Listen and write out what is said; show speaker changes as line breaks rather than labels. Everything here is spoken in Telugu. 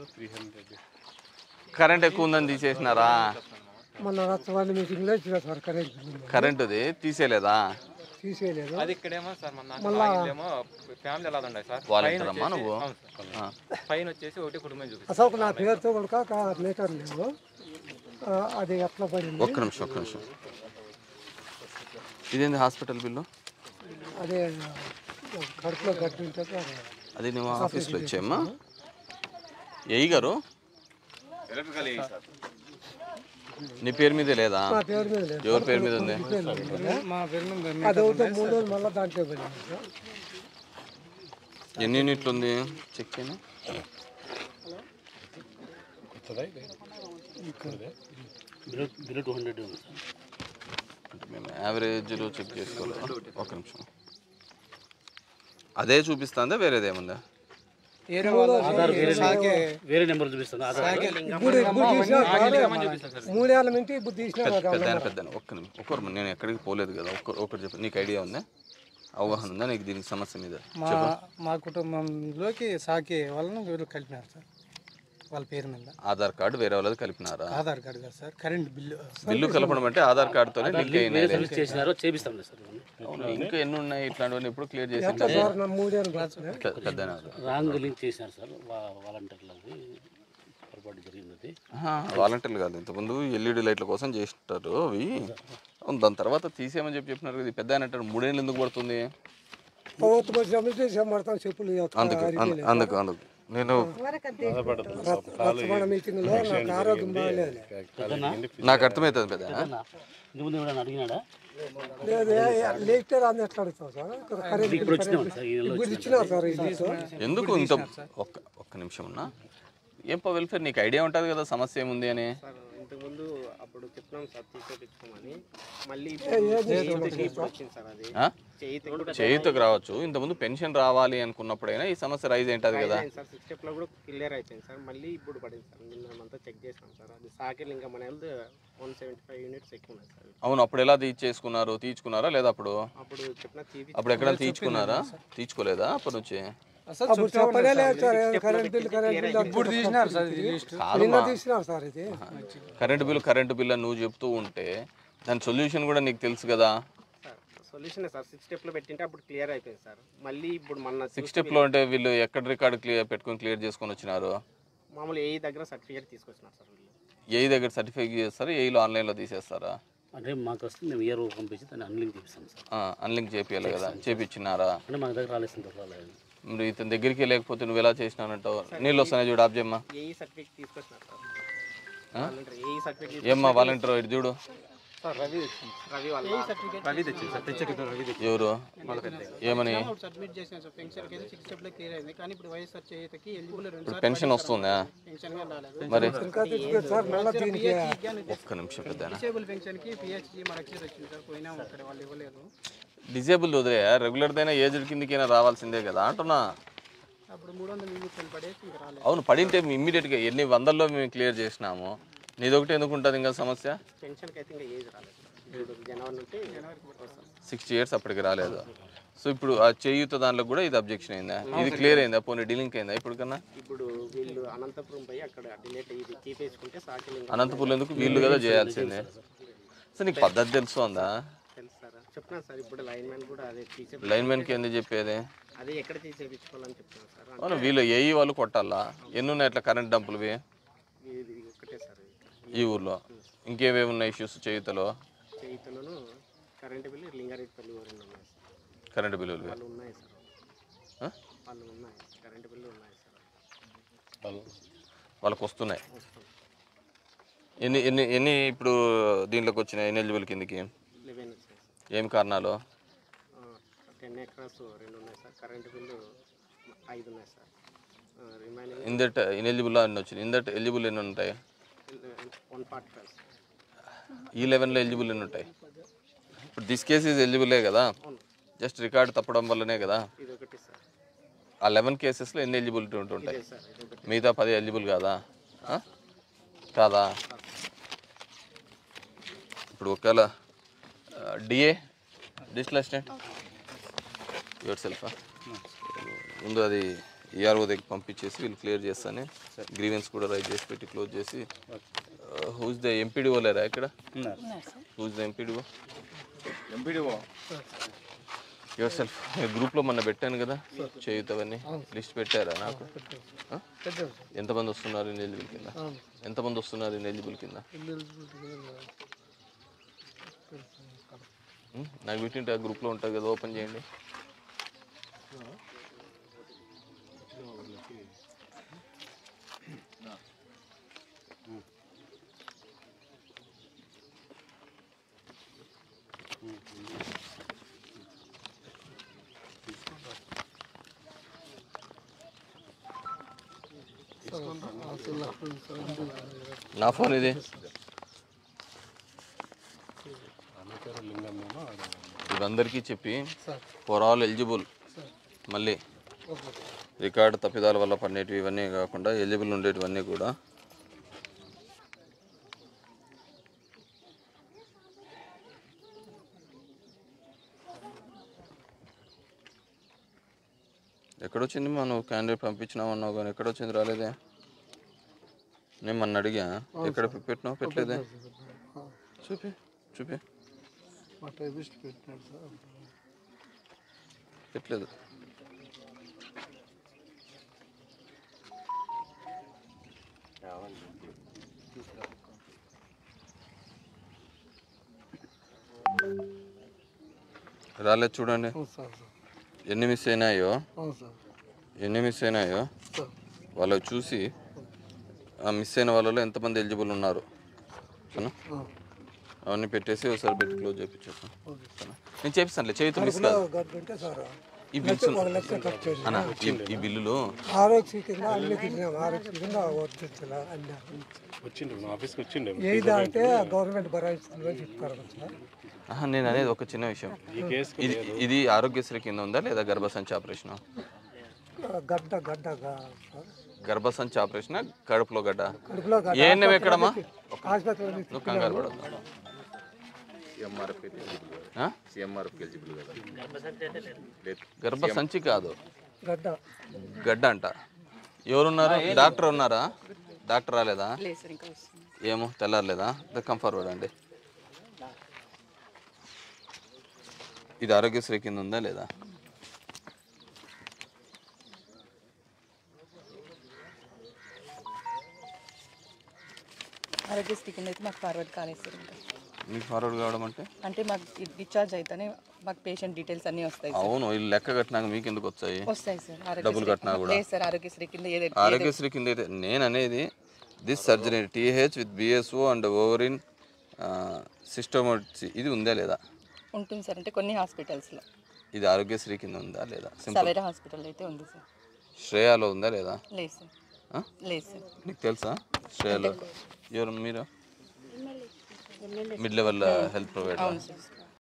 కరెంట్ ఎక్కువ ఉందని తీసేసినారా
మొన్న రచ్చవాళ్ళ మీటింగ్లో ఇచ్చిన సార్ కరెంట్ బిల్లు
కరెంటుది తీసేయలేదా
తీసేయలేదు
అది ఇక్కడేమో సార్ మన ఏమో ఫ్యామిలీ ఎలా ఉన్నాయి సార్
వాలంటీర్ అమ్మా నువ్వు
అవును సార్
ఆ.
పైన వచ్చేసి ఒకటి కుటుంబం చూపిస్తుంది
అసలు నా పేరుతో కూడా మీటర్ లేవు ఆ, అది ఎట్లా పడింది
ఒక్క నిమిషం ఒక్క నిమిషం ఇదేంది హాస్పిటల్ బిల్లు
అదే కడుపులో గడ్డి ఉంటుంది అది
అది నువ్వు ఆఫీస్లో ఇచ్చేయమ్మా ఎయ్యి గారు నీ పేరు మీదే లేదా
నా పేరు మీద లేదు
ఎవరి పేరు మీద ఉంది
అది ఒకటి మూడు రోజులు మళ్ళీ దాంట్లో పడింది సార్.
ఎన్ని యూనిట్లు ఉంది చెక్ చేయను
బిలో టూ హండ్రెడ్ ఉంది సార్
అంటే మేము యావరేజ్లో చెక్ చేసుకోవాలి ఒక నిమిషం అదే చూపిస్తుందా వేరేదేముందా
వేరే నెంబర్ చూపిస్తాను ఆధార్
ఇప్పుడు ఇప్పుడు తీసినా సార్ మూడేళ్ళ నుంచి ఇప్పుడు తీసినా
పెద్ద పెద్ద పెద్ద ఒక్క నిమిషం ఒక్కరు నేను ఎక్కడికి పోలేదు కదా ఒక్క ఒకటి చెప్పు నీకు ఐడియా ఉందా అవగాహన ఉందా నీకు దీనికి సమస్య మీద
మా మా కుటుంబంలోకి సాకే వాళ్ళను వీళ్ళు కలిపినారు సార్ వాళ్ళ పేరు మీద
ఆధార్ కార్డు వేరే వాళ్ళది కలిపినారా
ఆధార్ కార్డు కదా సార్ కరెంట్ బిల్లు
బిల్లు కలపడం అంటే ఆధార్ కార్డుతోనే లింక్ అయినాయి
సర్వీస్ చేసినారో చేపిస్తాం సార్ ఇవన్నీ.
అవును ఇంకా ఎన్ని ఉన్నాయి ఇట్లాంటివన్నీ ఎప్పుడు క్లియర్ చేసి
సార్ నా మూడేళ్ళు బతుకులే.
పెద్ద
రాంగ్ లింక్ చేసినారు సార్ వా- వాలంటీర్లది పొరపాటు జరిగినది
వాలంటీర్లు కాదు ఇంతకుముందు ఎల్ఈడి లైట్ల కోసం చేసినారు అవి అవును, దాని తర్వాత తీసేయమని చెప్పి చెప్పినారు ఇది పెద్ద ఆయన అంటారు మూడేళ్ళు ఎందుకు పడుతుంది
ప్రభుత్వం వచ్చినప్పుడు చేసేమడతాం చెప్పులు
అందుకు అందు- అందుకు అందుకు నేను
రచ్చబండ మీటింగ్లో నాకు ఆరోగ్యం బాగాలేదు
నాకు అర్థమవుతుంది పెద్ద
అన్నా, ఇంటి ముందు ఎవరైనా అడిగినాడా
లేదు లేకపోతే రాని ఎట్లా అడుగుతాం సార్ ఇక్కడ కరెంట్
ఇప్పుడు వచ్చినాం సార్ ఈ నెలలో
ఇప్పుడు ఇచ్చినారు సార్ ఇది
ఎందుకు ఇంత ఒక్క ఒక్క నిమిషం ఉన్నా ఏం పా వెల్ఫేర్ నీకు ఐడియా ఉంటుంది కదా సమస్య ఏముంది అని
సార్ ఇంతకుముందు అప్పుడు చెప్పినాం సార్ తీసేపించుకోమని మళ్ళీ ఇప్పుడు ఇప్పుడు వచ్చింది సార్ అది
ఆ?
చేయితే కూడా
చేయుతకు రావచ్చు ఇంతకుముందు పెన్షన్ రావాలి అనుకున్నప్పుడైనా ఈ సమస్య రైజ్ ఏంటది కదా
అయింది సార్ సిక్స్ స్టెప్లో కూడా క్లియర్ అయిపోయింది సార్ మళ్ళీ ఇప్పుడు పడింది సార్ నిన్న అంతా చెక్ చేసినాం సార్ అది సాకిల్ ఇంకా మన health one seventy five units ఎక్కువ ఉన్నాయి సార్
అవును అప్పుడు ఎలా తీర్చేసుకున్నారు తీర్చుకున్నారా లేదా అప్పుడు
అప్పుడు చెప్పిన తీపి
అప్పుడు ఎక్కడ తీర్చుకున్నారా తీర్చుకోలేదా అప్పటి నుంచి
అప్పుడు చెప్పలే లేదు sir current bill current bill
ఇప్పుడు తీసినారు సార్ ఇది లిస్ట్
కాదు
నిన్న తీసినారు సార్ ఇది
కరెంటు బిల్ కరెంటు బిల్ అని నువ్వు చెప్తూ ఉంటే దాని సొల్యూషన్ కూడా నీకు తెలుసు కదా
సార్ సొల్యూషన్ సార్ సిక్స్ స్టెప్లో పెట్టింటే అప్పుడు క్లియర్ అయిపోయింది సార్ మళ్ళీ ఇప్పుడు మన
సిక్స్ స్టెప్లో అంటే వీళ్ళు ఎక్కడ రికార్డు క్లియర్ పెట్టుకొని క్లియర్ చేసుకొని వచ్చినారు
మామూలు ఏ దగ్గర సర్టిఫికేట్ తీసుకొచ్చినారు సార్ వీళ్ళు
ఏ దగ్గర సర్టిఫికేట్ చేస్తారా ఏలో ఆన్లైన్లో తీసేస్తారా
అంటే మాకు వస్తే మేము ఇయర్ పంపించి దాన్ని అన్లింక్ చేపిస్తాం సార్
అన్లింక్ చేపియాలి కదా చేపించినారా
అంటే మాకు దగ్గర రాలేదు సార్ రాలేదు
మరి ఇతని దగ్గరికి లేకపోతే నువ్వు ఎలా చేసినానంటావు నీళ్ళు వస్తున్నాయి చూడు ఆప్ చేయమ్మా
ఏఈ సర్టిఫికేట్ తీసుకొచ్చినారు సార్ ఏఈ సర్టిఫికేట్
ఏమ్మా వాలంటీర్ ఇటు చూడు
రవి వాళ్ళ
రవి తెచ్చింది సార్ తెచ్చేటితో రవి తెచ్చింది
ఎవరు ఏమని
సబ్మిట్ చేసాను సార్ పెన్షన్కి అయితే సిక్స్ స్టెప్లో క్లియర్ అయింది కానీ ఇప్పుడు వైఎస్ఆర్ చేతికి ఎలిజిబుల్ రెండు
ఇప్పుడు పెన్షన్ వస్తుందా
పెన్షన్గా రాలేదు
మరి
ఇంకా తెచ్చుకోవచ్చు సార్ మళ్ళీ దీనికి
ఒక్క నిమిషం పెద్ద
డిసేబుల్ పెన్షన్కి పిహెచ్జీ మా రక్షిత వచ్చింది సార్ పోయినా అక్కడ వాళ్ళు ఇవ్వలేదు
డిజేబుల్ వదిలే రెగ్యులర్ దైనా ఏజ్డ్ కిందకైనా రావాల్సిందే కదా అంటున్నా
అప్పుడు మూడు వందల యూనిట్లు పడేసి ఇంకా రాలేదు
అవును పడింటే ఇమ్మీడియట్గా ఎన్ని వందల్లో మేము క్లియర్ చేసినాము నీదొకటి ఎందుకు ఉంటుంది ఇంకా సమస్య
పెన్షన్కి అయితే ఇంకా ఏజ్ రాలేదు సార్ ఇప్పుడు జనవరి నుండి జనవరికి వస్తుంది
సిక్స్టీ ఇయర్స్ అప్పటికి రాలేదు సో ఇప్పుడు ఆ చేయూత దాంట్లో కూడా ఇది అబ్జెక్షన్ అయిందా ఇది క్లియర్ అయిందా పోనీ డీలింక్ అయిందా ఇప్పుడు కన్నా
ఇప్పుడు వీళ్ళు అనంతపురం పోయి అక్కడ డిలేట్ ఇది తీపేసుకుంటే సాకిల్ ఇంకా
అనంతపూర్లో ఎందుకు వీళ్ళు కదా చేయాల్సిందే సో నీకు పద్ధతి తెలుస్తుందా
తెలుసు సార్ చెప్తున్నాను సార్ ఇప్పుడు లైన్ మ్యాన్ కూడా అదే తీసే
లైన్మెన్కి ఎందుకు చెప్పేది
అదే ఎక్కడ తీసేపించుకోవాలని చెప్తున్నాను సార్
అవును వీళ్ళు ఏఈ వాళ్ళు కొట్టాలా ఎన్ని ఉన్నాయి అట్లా కరెంట్ డంపులువి
ఇది ఒక్కటే సార్
ఈ ఊర్లో ఇంకేమేమి ఉన్నాయి ఇష్యూస్ చేయుతలో
చేయితలను కరెంటు బిల్లు లింగారెడ్డిపల్లి రెండు ఉన్నాయి సార్
కరెంటు బిల్లులు
వాళ్ళు ఉన్నాయి సార్ వాళ్ళు ఉన్నాయి కరెంటు బిల్లు ఉన్నాయి సార్
వాళ్ళకి వస్తున్నాయి ఎన్ని ఎన్ని ఎన్ని ఇప్పుడు దీంట్లోకి వచ్చినాయి ఎన్ని ఎలిజిబుల్ కిందకి
లెవెన్ వచ్చాయి సార్
ఏం కారణాలు
టెన్ ఎకరాస్ రెండు ఉన్నాయి సార్ కరెంటు బిల్లు ఐదు ఉన్నాయి సార్ రిమైనింగ్
ఇందట్ ఇన్ఎలిజిబుల్ అన్ని వచ్చినాయి ఇందట్ ఎలిజిబుల్ ఎన్ని ఉంటాయి
వన్ ఫార్టీ ఫైవ్ సార్
ఈ లెవెన్లో ఎలిజిబుల్ ఎన్ని ఉంటాయి ఇప్పుడు దిస్ కేస్ ఈజ్ ఎలిజిబులే కదా జస్ట్ రికార్డ్ తప్పడం వల్లనే కదా
ఇది ఒకటి సార్
ఆ లెవెన్ కేసెస్లో ఎన్ని ఎలిజిబిలిటీ ఉంటుంటాయి
సార్ ఇది ఒకటి
మిగతా పది ఎలిజిబుల్ కాదా ఆ? కాదా ఇప్పుడు ఒకవేళ డిఏ డిజిటల్ అసిస్టెంట్ యువర్ సెల్ఫా ముందు అది ఈఆర్ఓ దగ్గర పంపించేసి వీళ్ళు క్లియర్ చేస్తానే గ్రీవెన్స్ కూడా రైట్ చేసి పెట్టి క్లోజ్ చేసి హూజ్ ద ఎంపీడీఓ లేరా ఇక్కడ
ఉన్నారు
who's the MPDO MPDO yourself గ్రూప్లో మొన్న పెట్టాను కదా చేయుతవన్నీ లిస్ట్ పెట్టారా నాకు ఆ?
పెట్టాం
ఎంతమంది వస్తున్నారు ఇన్ ఎలిజిబుల్ కింద ఎంతమంది వస్తున్నారు ఇన్ ఎలిజిబుల్ కింద ఉం? నాకు పెట్టింటే ఆ గ్రూప్లో ఉంటుంది కదా ఓపెన్ చేయండి నా ఫోన్ ఇది ఇవందరికీ చెప్పి ఫర్ ఆల్ ఎలిజిబుల్ మళ్ళీ రికార్డు తప్పిదాల వల్ల పడినవి ఇవన్నీ కాకుండా ఎలిజిబుల్ ఉండేటివన్నీ కూడా ఎక్కడొచ్చింది మనం క్యాండిడేట్ పంపించినామన్నావు కానీ ఎక్కడొచ్చింది రాలేదే నేను మొన్న అడిగా ఎక్కడ పెట్టినావు పెట్టలేదే చూపి చూపి
మా టైపిస్ట్ పెట్టినాడు సార్
పెట్టలేదు రాలేదు చూడండి
అవును సార్ సార్
ఎన్ని మిస్ అయినాయో
అవును సార్
ఎన్ని మిస్ అయినాయో
సార్
వాళ్ళు చూసి ఆ మిస్ అయిన వాళ్ళలో ఎంతమంది ఎలిజిబుల్ ఉన్నారు సరేనా అవన్నీ పెట్టేసి ఒకసారి పెట్టి క్లోజ్ చేయించేస్తాను సరేనా నేను చేపిస్తానులే చేయితో మిస్ కాదు
గడ్డ ఉంటే సార్
ఈ బిల్స్
ఒక లక్ష ఖర్చు చేసి
అన్న ఈ- ఈ బిల్లులు
ఆరోగ్య కింద అన్ని తిరిగినాం ఆరోగ్య కింద వర్తించాల అన్ని
వచ్చిండు మా ఆఫీస్కి వచ్చిండు
ఏది అంటే గవర్నమెంట్ భరాయిస్తుందని చెప్తారు సార్
ఆహా, నేను అనేది ఒక చిన్న విషయం
ఈ కేసుకి
ఇది ఇది ఆరోగ్యశ్రీ కింద ఉందా లేదా గర్భసంచి ఆపరేషన్
గడ్డ గడ్డ గా- సార్
గర్భసంచి ఆపరేషన్ కడుపులో గడ్డ
కడుపులో గడ్డ
ఏఎన్ఎం ఎక్కడమ్మా
ఆసుపత్రిలో
నువ్వు కంగారు పడద్దు గర్భసంచి కాదు
గడ్డ
గడ్డ అంట ఎవరున్నారు డాక్టర్ ఉన్నారా డాక్టర్ రాలేదా
లేదు సార్ ఇంకా వస్తుంది
ఏమో తెల్లారలేదా కమ్ ఫార్వర్డ్ అండి ఇది ఆరోగ్యశ్రీ కింద ఉందా లేదా
ఆరోగ్యశ్రీ కింద అయితే మాకు ఫార్వర్డ్ కాలేదు సార్ ఇంకా
మీకు ఫార్వర్డ్ కావడం అంటే
అంటే మాకు డిశ్చార్జ్ అయితేనే మాకు పేషెంట్ డీటెయిల్స్ అన్నీ వస్తాయి సార్
అవును వీళ్ళు లెక్క కట్టినాక మీకు ఎందుకు వచ్చాయి
వస్తాయి సార్
డబ్బులు
ఆరోగ్యశ్రీ
కట్టినా కూడా
లేదు సార్ ఆరోగ్యశ్రీ కింద ఏదైతే
ఆరోగ్యశ్రీ కింద అయితే నేను అనేది this surgery TH with BSO and ovarian సిస్టమోసి ఇది ఉందా లేదా
ఉంటుంది సార్ అంటే కొన్ని హాస్పిటల్స్లో
ఇది ఆరోగ్యశ్రీ కింద ఉందా లేదా సింపుల్
సవేరా హాస్పిటల్ అయితే ఉంది సార్
శ్రేయాలో ఉందా లేదా
లేదు సార్
ఆ?
లేదు సార్
నీకు తెలుసా శ్రేయాలో ఎవరు మీరు మిడ్ లెవెల్ హెల్త్ ప్రొవైడర్
అవును సార్